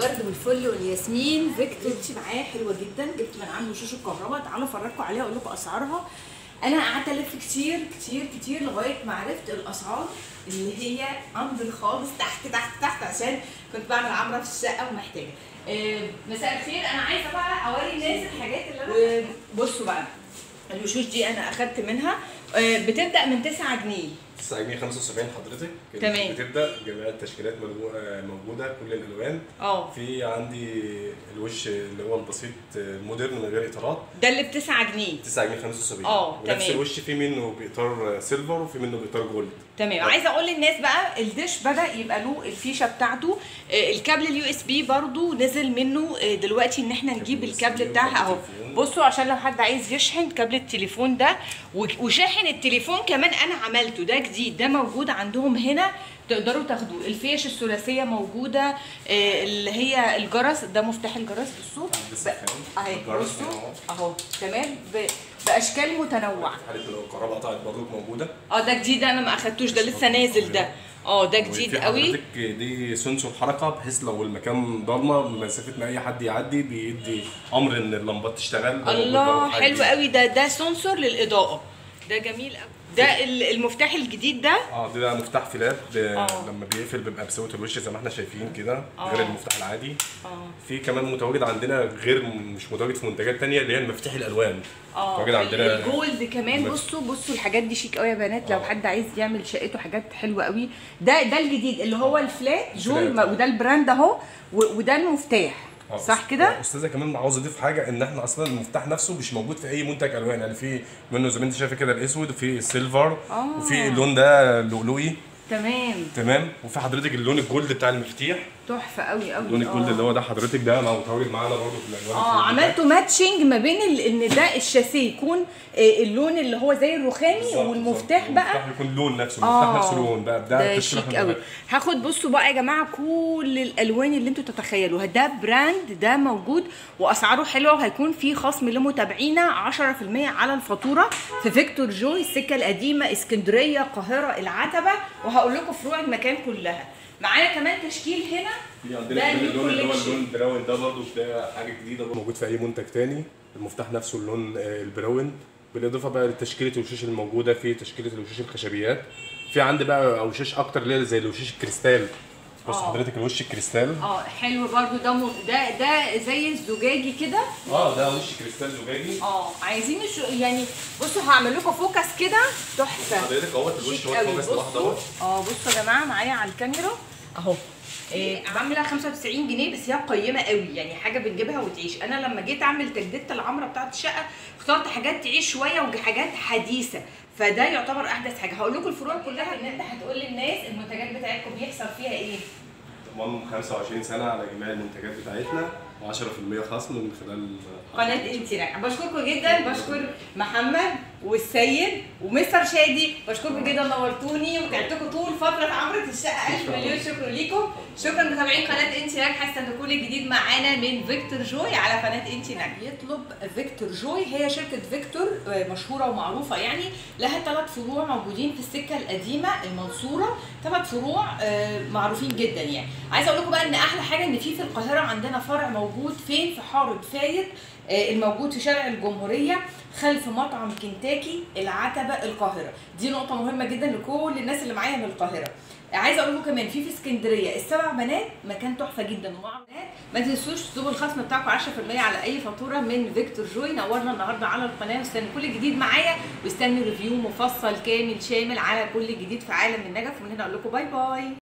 الورد والفل والياسمين فيكتور دي معايا حلوه جدا جبت من عنده وشوش الكهرباء تعالوا افرجكم عليها اقول لكم اسعارها انا قعدت الف كتير كتير كتير لغايه ما عرفت الاسعار اللي هي اندر خالص تحت تحت تحت عشان كنت بعمل عمره في الشقه ومحتاجه آه، مساء الخير انا عايزه بقى اوري الناس الحاجات اللي انا بصوا بقى الوشوش دي انا اخدت منها آه، بتبدا من 9 جنيه 9 جنيه 75 حضرتك تمام. بتبدا جميع التشكيلات ملو- آه، موجوده كل الالوان اه في عندي الوش اللي هو البسيط آه، مودرن من غير اطارات ده اللي ب 9 جنيه 9 جنيه 75 اه، ونفس تمام. الوش في منه باطار سيلفر وفي منه باطار جولد تمام عايزه اقول للناس بقى الدش بدا يبقى له الفيشه بتاعته آه، الكابل اليو اس بي برضو نزل منه آه، دلوقتي ان احنا نجيب كابل الكابل USB بتاعها اهو والتليفون. بصوا عشان لو حد عايز يشحن كابل التليفون ده و- وشاحن التليفون كمان انا عملته ده جديد ده موجود عندهم هنا تقدروا تاخدوه الفيش الثلاثيه موجوده آه، اللي هي الجرس ده مفتاح الجرس بالصوت عند السخان. اهي الجرس بصوا أهو. اهو تمام ب- باشكال متنوعه حاله لو الكهرباء قطعت برضك موجوده اه ده جديد انا ما اخدتوش ده لسه نازل ده اه ده جديد وفي قوي حضرتك دي سنسور حركه بحيث لو المكان ضلمه مسافه ما اي حد يعدي بيدي امر ان اللمبات تشتغل لو الله موجود حد حلو قوي ده ده سنسور للاضاءه ده جميل قوي ده ال- المفتاح الجديد ده اه ده مفتاح فلاب ب- آه. لما بيقفل بيبقى بسويه الوش زي ما احنا شايفين كده آه. غير المفتاح العادي اه في كمان متواجد عندنا غير مش متواجد في منتجات تانية اللي هي المفاتيح الالوان اه متواجد عندنا الجولد كمان بس. بصوا بصوا الحاجات دي شيك قوي يا بنات لو آه. حد عايز يعمل شقته حاجات حلوه قوي ده ده الجديد اللي هو الفلات جول الفلات. وده البراند اهو و- وده المفتاح آه، صح بس- كده آه، استاذه كمان عاوز اضيف حاجه ان احنا اصلا المفتاح نفسه مش موجود في اي منتج الوان يعني في منه زي ما انت شايفه كده الاسود وفي السيلفر آه. وفي اللون ده لؤلؤي تمام تمام وفي حضرتك اللون الجولد بتاع المفاتيح تحفه قوي قوي اللون الجولد آه. اللي هو ده حضرتك ده متواجد معانا برضه في الالوان اه الجولد ده. عملتوا ماتشنج ما بين ال- ان ده الشاسيه يكون آه، اللون اللي هو زي الرخامي بالظبط، والمفتاح بالظبط. بقى المفتاح يكون لون نفسه المفتاح اه نفسه لون بقى ده ده التشكيلة شيك احنا قوي بنعملها. هاخد بصوا بقى يا جماعه كل الالوان اللي انتوا تتخيلوها ده براند ده موجود واسعاره حلوه وهيكون في خصم لمتابعينا 10% على الفاتوره في فيكتور جوي السكه القديمه اسكندريه القاهره العتبه وهقول لكم فروع المكان كلها معايا كمان تشكيل هنا في ده عندنا كمان new اللون اللي هو collection. اللون البراون ده برضه ده حاجه جديده برضه موجود في اي منتج تاني المفتاح نفسه اللون آه، البراون بالاضافه بقى لتشكيله الوشوش الموجوده في تشكيله الوشوش الخشبيات في عندي بقى اوشاش اكتر اللي هي زي الوشوش الكريستال بص آه. حضرتك الوش الكريستال اه حلو برضو ده م... ده ده زي الزجاجي كده اه ده وش كريستال زجاجي اه عايزين الش... يعني بصوا هعمل لكم فوكس كده تحفه حضرتك اهوت الوش شيك هو قوي. الفوكس لوحده بصوا اهوت اه بصوا يا جماعه معايا على الكاميرا اهو إيه عامله 95 جنيه بس هي قيمه قوي يعني حاجه بنجيبها وتعيش انا لما جيت اعمل تجديد العمره بتاعت الشقه اخترت حاجات تعيش شويه وحاجات حديثه فده يعتبر احدث حاجه هقول لكم الفروع كلها ان انت هتقول للناس المنتجات بتاعتكم بيحصل فيها ايه ضمان 25 سنه على جميع المنتجات بتاعتنا و10% خصم من خلال قناه انتراك بشكركم جدا بشكر محمد والسيد ومستر شادي بشكركم جدا نورتوني وتعبتكم طول فتره عمره الشقه الف مليون شكر ليكم شكرا متابعين قناه انتراك حاسه ان كل جديد معانا من فيكتور جوي على قناه انتراك يطلب فيكتور جوي هي شركه فيكتور آه، مشهوره ومعروفه يعني لها ثلاث فروع موجودين في السكه القديمه المنصوره ثلاث فروع آه، معروفين جدا يعني عايزه اقول لكم بقى ان احلى حاجه ان في في القاهره عندنا فرع موجود فين في حاره فايد آه، الموجود في شارع الجمهوريه خلف مطعم كنتاكي العتبه القاهره دي نقطه مهمه جدا لكل الناس اللي معايا من القاهره عايزه اقول لكم كمان في في اسكندريه السبع بنات مكان تحفه جدا ومع بنات ما تنسوش تسيبوا الخصم بتاعكم 10% على اي فاتوره من فيكتور جوي نورنا النهارده على القناه واستنوا كل جديد معايا واستنوا ريفيو مفصل كامل شامل على كل جديد في عالم النجف ومن هنا اقول لكم باي باي